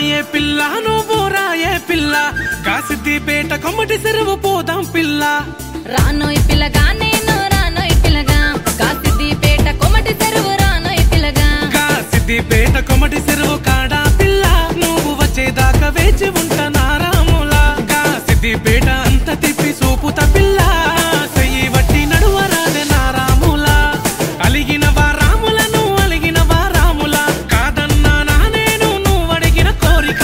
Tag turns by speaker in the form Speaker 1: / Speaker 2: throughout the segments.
Speaker 1: రాయే పిల్ల నువ్వు రాయే పిల్ల కాసిద్దిపేట కొమ్మటి చెరువు పోదాం పిల్ల
Speaker 2: రానోయ్ పిల్లగా నేను రానోయ్ పిల్లగా కాసిద్దిపేట కొమటి చెరువు రానోయ్ పిల్లగా
Speaker 1: కాసిద్దిపేట కొమ్మటి చెరువు కాడా పిల్ల నువ్వు వచ్చేదాకా వేచి ఉంటా నారాములా కాసిద్దిపేట అంత తిప్పి చూపుత పిల్ల చెయ్యి వట్టి నడువరాదే నారాములా అలిగిన వారాములను అలిగిన వారాముల కాదన్నా నా నేను నువ్వు అడిగిన కోరిక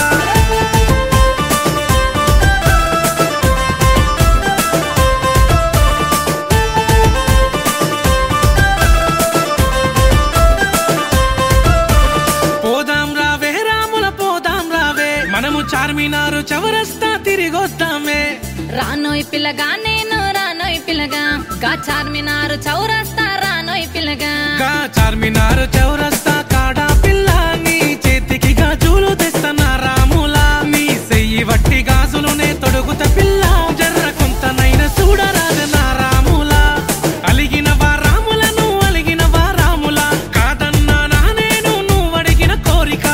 Speaker 1: పోదాం రావే రాముల పోదాం రావే మనము చార్మినారు చవరస్తా తిరిగొద్దామే
Speaker 2: రానోయ్ పిల్లగా నేను రానోయ్ పిల్లగా గా చార్మినారు చౌరస్తా రానోయ్ పిల్లగా
Speaker 1: గా చార్మినారు చౌరస్తా కాడా పిల్ల నీ చేతికి గాజులు తెస్తన్నా రాములా నీ సెయ్యి వట్టి గాజులునే తొడుగుత పిల్ల జర్ర కొంతనైన చూడరాద నా రాములా అలిగిన వారాములను అలిగిన వారాముల కాదన్నా నా నేను నువ్వు అడిగిన కోరిక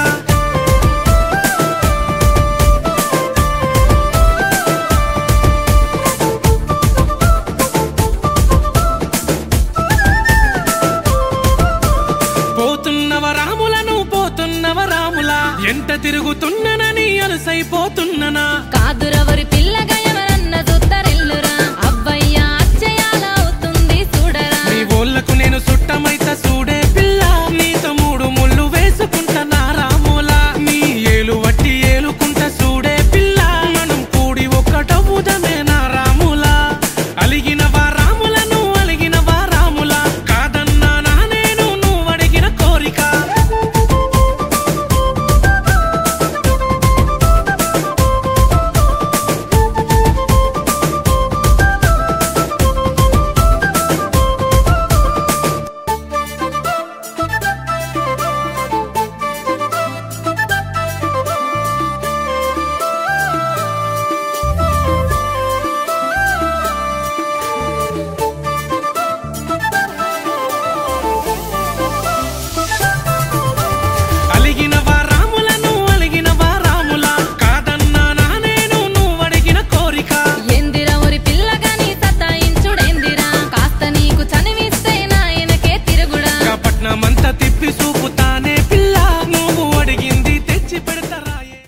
Speaker 1: పోతున్నవ రాములను పోతున్నవ రాముల ఎంట తిరుగుతున్ననని అలసైపోతున్ననా